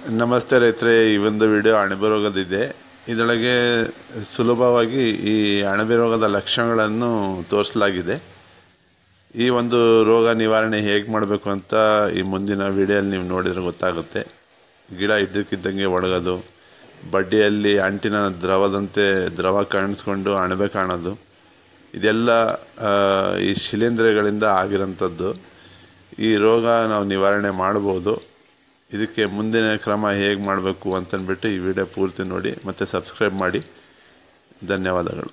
ನಮಸ್ತೆ ರೈತರೆ ಈ ಒಂದು ವಿಡಿಯೋ ಅಣಬೆ ರೋಗದಿದೆ ಇದರೊಳಗೆ ಸುಲಭವಾಗಿ ಈ ಅಣಬೆ ರೋಗದ ಲಕ್ಷಣಗಳನ್ನು ತೋರಿಸಲಾಗಿದೆ ಈ ಒಂದು ರೋಗ ನಿವಾರಣೆ ಹೇಗೆ ಮಾಡಬೇಕು ಅಂತ ಈ ಮುಂದಿನ ವಿಡಿಯೋಲ್ಲಿ ನೀವು ನೋಡಿದರೆ ಗೊತ್ತಾಗುತ್ತೆ ಗಿಡ ಇದ್ದಕ್ಕಿದ್ದಂಗೆ ಒಣಗೋದು ಬಡ್ಡಿಯಲ್ಲಿ ಅಂಟಿನ ದ್ರವದಂತೆ ದ್ರವ ಕಾಣಿಸ್ಕೊಂಡು ಅಣಬೆ ಕಾಣೋದು ಇದೆಲ್ಲ ಆ, ಈ ಶಿಲೀಂಧ್ರಗಳಿಂದ ಆಗಿರೋಂಥದ್ದು ಈ ರೋಗ ನಾವು ನಿವಾರಣೆ ಮಾಡ್ಬೋದು ಇದಕ್ಕೆ ಮುಂದಿನ ಕ್ರಮ ಹೇಗೆ ಮಾಡಬೇಕು ಅಂತಂದ್ಬಿಟ್ಟು ಈ ವಿಡಿಯೋ ಪೂರ್ತಿ ನೋಡಿ ಮತ್ತು ಸಬ್ಸ್ಕ್ರೈಬ್ ಮಾಡಿ ಧನ್ಯವಾದಗಳು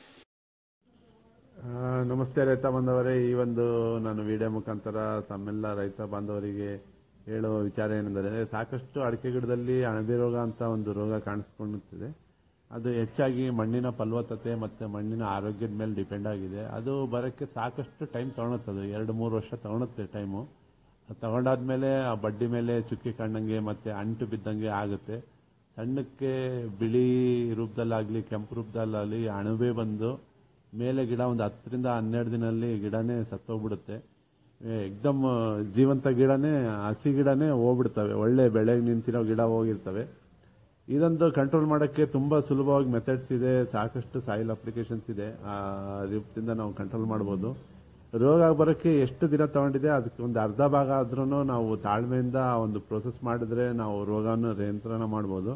ಆ, ನಮಸ್ತೆ ರೈತ ಬಾಂಧವರೇ ಈ ಒಂದು ನಾನು ವಿಡಿಯೋ ಮುಖಾಂತರ ತಮ್ಮೆಲ್ಲ ರೈತ ಬಾಂಧವರಿಗೆ ಹೇಳುವ ವಿಚಾರ ಏನೆಂದರೆ ಸಾಕಷ್ಟು ಅಡಿಕೆ ಗಿಡದಲ್ಲಿ ಅಣಬೆ ರೋಗ ಅಂತ ಒಂದು ರೋಗ ಕಾಣಿಸ್ಕೊಳ್ಳುತ್ತಿದೆ ಅದು ಹೆಚ್ಚಾಗಿ ಮಣ್ಣಿನ ಫಲವತ್ತತೆ ಮತ್ತು ಮಣ್ಣಿನ ಆರೋಗ್ಯದ ಮೇಲೆ ಡಿಪೆಂಡ್ ಆಗಿದೆ ಅದು ಬರೋಕ್ಕೆ ಸಾಕಷ್ಟು ಟೈಮ್ ತಗೊಳುತ್ತದೆ ಎರಡು ಮೂರು ವರ್ಷ ತಗೊಳುತ್ತೆ ಟೈಮು ಅದು ತಗೊಂಡಾದ್ಮೇಲೆ ಆ ಬಡ್ಡಿ ಮೇಲೆ ಚುಕ್ಕಿ ಕಾಣಂಗೆ ಮತ್ತು ಅಂಟು ಬಿದ್ದಂಗೆ ಆಗುತ್ತೆ ಸಣ್ಣಕ್ಕೆ ಬಿಳಿ ರೂಪದಲ್ಲಾಗಲಿ ಕೆಂಪು ರೂಪದಲ್ಲಾಗಲಿ ಅಣಬೆ ಬಂದು ಮೇಲೆ ಗಿಡ ಒಂದು ಹತ್ತರಿಂದ ಹನ್ನೆರಡು ದಿನಲ್ಲಿ ಗಿಡನೇ ಸತ್ತೋಗ್ಬಿಡುತ್ತೆ ಎಕ್ದಮ್ ಜೀವಂತ ಗಿಡನೇ ಹಸಿ ಗಿಡನೇ ಹೋಗ್ಬಿಡ್ತವೆ ಒಳ್ಳೆ ಬೆಳೆಗೆ ನಿಂತಿರೋ ಗಿಡ ಹೋಗಿರ್ತವೆ ಇದೊಂದು ಕಂಟ್ರೋಲ್ ಮಾಡೋಕ್ಕೆ ತುಂಬ ಸುಲಭವಾಗಿ ಮೆಥಡ್ಸ್ ಇದೆ ಸಾಕಷ್ಟು ಸಾಯಿಲ್ ಅಪ್ಲಿಕೇಶನ್ಸ್ ಇದೆ ಆ ರೂಪದಿಂದ ನಾವು ಕಂಟ್ರೋಲ್ ಮಾಡ್ಬೋದು ರೋಗ ಬರೋಕ್ಕೆ ಎಷ್ಟು ದಿನ ತಗೊಂಡಿದೆ ಅದಕ್ಕೆ ಒಂದು ಅರ್ಧ ಭಾಗ ಆದ್ರೂ ನಾವು ತಾಳ್ಮೆಯಿಂದ ಆ ಒಂದು ಪ್ರೋಸೆಸ್ ಮಾಡಿದ್ರೆ ನಾವು ರೋಗವನ್ನು ನಿಯಂತ್ರಣ ಮಾಡ್ಬೋದು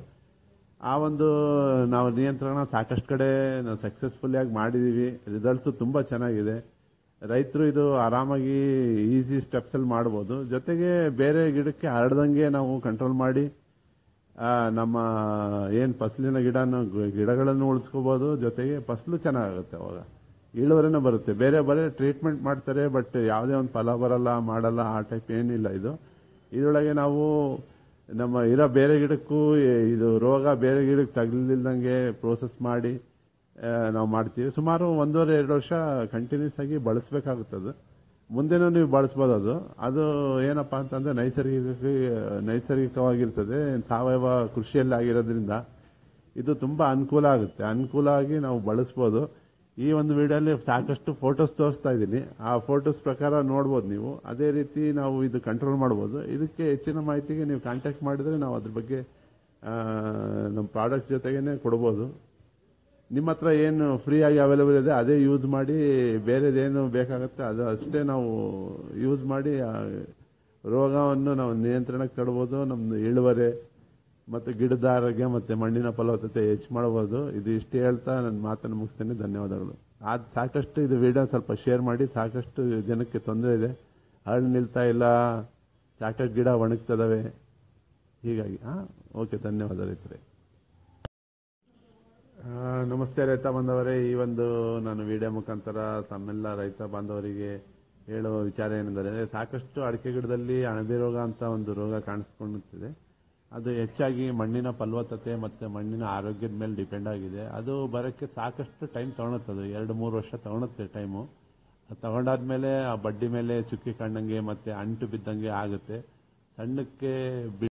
ಆ ಒಂದು ನಾವು ನಿಯಂತ್ರಣ ಸಾಕಷ್ಟು ಕಡೆ ನಾವು ಸಕ್ಸಸ್ಫುಲ್ಲಿಯಾಗಿ ಮಾಡಿದ್ದೀವಿ ರಿಸಲ್ಟ್ಸು ತುಂಬ ಚೆನ್ನಾಗಿದೆ ರೈತರು ಇದು ಆರಾಮಾಗಿ ಈಸಿ ಸ್ಟೆಪ್ಸಲ್ಲಿ ಮಾಡ್ಬೋದು ಜೊತೆಗೆ ಬೇರೆ ಗಿಡಕ್ಕೆ ಹರಡ್ದಂಗೆ ನಾವು ಕಂಟ್ರೋಲ್ ಮಾಡಿ ಆ, ನಮ್ಮ ಏನು ಫಸಲಿನ ಗಿಡನ ಗಿಡಗಳನ್ನು ಉಳಿಸ್ಕೋಬೋದು ಜೊತೆಗೆ ಫಸಲು ಚೆನ್ನಾಗುತ್ತೆ ಅವಾಗ ಇಳುವರಿನೂ ಬರುತ್ತೆ ಬೇರೆ ಬರೀ ಟ್ರೀಟ್ಮೆಂಟ್ ಮಾಡ್ತಾರೆ ಬಟ್ ಯಾವುದೇ ಒಂದು ಫಲ ಬರಲ್ಲ ಮಾಡಲ್ಲ ಆ ಟೈಪ್ ಏನಿಲ್ಲ ಇದು ಇದರೊಳಗೆ ನಾವು ನಮ್ಮ ಇರೋ ಬೇರೆ ಗಿಡಕ್ಕೂ ಎ- ಇದು ರೋಗ ಬೇರೆ ಗಿಡಕ್ಕೆ ತಗಲಿಲ್ದಂಗೆ ಪ್ರೋಸೆಸ್ ಮಾಡಿ ಆ, ನಾವು ಮಾಡ್ತೀವಿ ಸುಮಾರು ಒಂದೂವರೆ ಎರಡು ವರ್ಷ ಕಂಟಿನ್ಯೂಸ್ ಆಗಿ ಬಳಸಬೇಕಾಗುತ್ತದೆ ಮುಂದೆನೂ ನೀವು ಬಳಸ್ಬೋದು ಅದು ಅದು ಏನಪ್ಪ ಅಂತಂದ್ರೆ ನೈಸರ್ಗಿಕ ನೈಸರ್ಗಿಕವಾಗಿರ್ತದೆ ಸಾವಯವ ಕೃಷಿಯಲ್ಲಿ ಆಗಿರೋದ್ರಿಂದ ಇದು ತುಂಬ ಅನುಕೂಲ ಆಗುತ್ತೆ ಅನುಕೂಲ ಆಗಿ ನಾವು ಬಳಸ್ಬೋದು ಈ ಒಂದು ವಿಡಿಯೋಲಿ ಸಾಕಷ್ಟು ಫೋಟೋಸ್ ತೋರಿಸ್ತಾ ಇದ್ದೀನಿ ಆ ಫೋಟೋಸ್ ಪ್ರಕಾರ ನೋಡ್ಬೋದು ನೀವು ಅದೇ ರೀತಿ ನಾವು ಇದು ಕಂಟ್ರೋಲ್ ಮಾಡ್ಬೋದು ಇದಕ್ಕೆ ಹೆಚ್ಚಿನ ಮಾಹಿತಿಗೆ ನೀವು ಕಾಂಟ್ಯಾಕ್ಟ್ ಮಾಡಿದ್ರೆ ನಾವು ಅದ್ರ ಬಗ್ಗೆ ಆ, ನಮ್ಮ ಪ್ರಾಡಕ್ಟ್ ಜೊತೆಗೇನೆ ಕೊಡ್ಬೋದು ನಿಮ್ಮ ಹತ್ರ ಏನು ಫ್ರೀ ಆಗಿ ಅವೈಲೇಬಲ್ ಇದೆ ಅದೇ ಯೂಸ್ ಮಾಡಿ ಬೇರೆದೇನು ಬೇಕಾಗುತ್ತೆ ಅದು ಅಷ್ಟೇ ನಾವು ಯೂಸ್ ಮಾಡಿ ಆ ರೋಗವನ್ನು ನಾವು ನಿಯಂತ್ರಣಕ್ಕೆ ತಡ್ಬೋದು ನಮ್ಮದು ಇಳುವರಿ ಮತ್ತು ಗಿಡದ ಆರೋಗ್ಯ ಮತ್ತು ಮಣ್ಣಿನ ಫಲವತ್ತತೆ ಹೆಚ್ಚು ಮಾಡ್ಬೋದು ಇದು ಇಷ್ಟು ಹೇಳ್ತಾ ನನ್ನ ಮಾತನ್ನು ಮುಗಿಸ್ತೇನೆ ಧನ್ಯವಾದಗಳು ಅದು ಸಾಕಷ್ಟು ಇದು ವಿಡಿಯೋ ಸ್ವಲ್ಪ ಶೇರ್ ಮಾಡಿ ಸಾಕಷ್ಟು ಜನಕ್ಕೆ ತೊಂದರೆ ಇದೆ ಹರಳು ನಿಲ್ತಾ ಇಲ್ಲ ಸಾಕಷ್ಟು ಗಿಡ ಒಣಗ್ತದವೆ ಹೀಗಾಗಿ ಹಾಂ ಓಕೆ ಧನ್ಯವಾದ ರೈತರೇ ಆ, ನಮಸ್ತೆ ರೈತ ಬಾಂಧವರೇ ಈ ಒಂದು ನಾನು ವಿಡಿಯೋ ಮುಖಾಂತರ ತಮ್ಮೆಲ್ಲ ರೈತ ಬಾಂಧವರಿಗೆ ಹೇಳುವ ವಿಚಾರ ಏನೆಂದರೆ ಸಾಕಷ್ಟು ಅಡಿಕೆ ಗಿಡದಲ್ಲಿ ಅಣಬೆ ರೋಗ ಅಂತ ಒಂದು ರೋಗ ಕಾಣಿಸ್ಕೊಳ್ಳುತ್ತಿದೆ ಅದು ಹೆಚ್ಚಾಗಿ ಮಣ್ಣಿನ ಫಲವತ್ತತೆ ಮತ್ತು ಮಣ್ಣಿನ ಆರೋಗ್ಯದ ಮೇಲೆ ಡಿಪೆಂಡ್ ಆಗಿದೆ ಅದು ಬರೋಕ್ಕೆ ಸಾಕಷ್ಟು ಟೈಮ್ ತಗೊಳುತ್ತದೆ ಎರಡು ಮೂರು ವರ್ಷ ತಗೊಳುತ್ತೆ ಟೈಮು ಅದು ತಗೊಂಡಾದ್ಮೇಲೆ ಆ ಬಡ್ಡಿ ಮೇಲೆ ಚುಕ್ಕಿ ಕಾಣಂಗೆ ಮತ್ತು ಅಂಟು ಬಿದ್ದಂಗೆ ಆಗುತ್ತೆ ಸಣ್ಣಕ್ಕೆ ಬಿ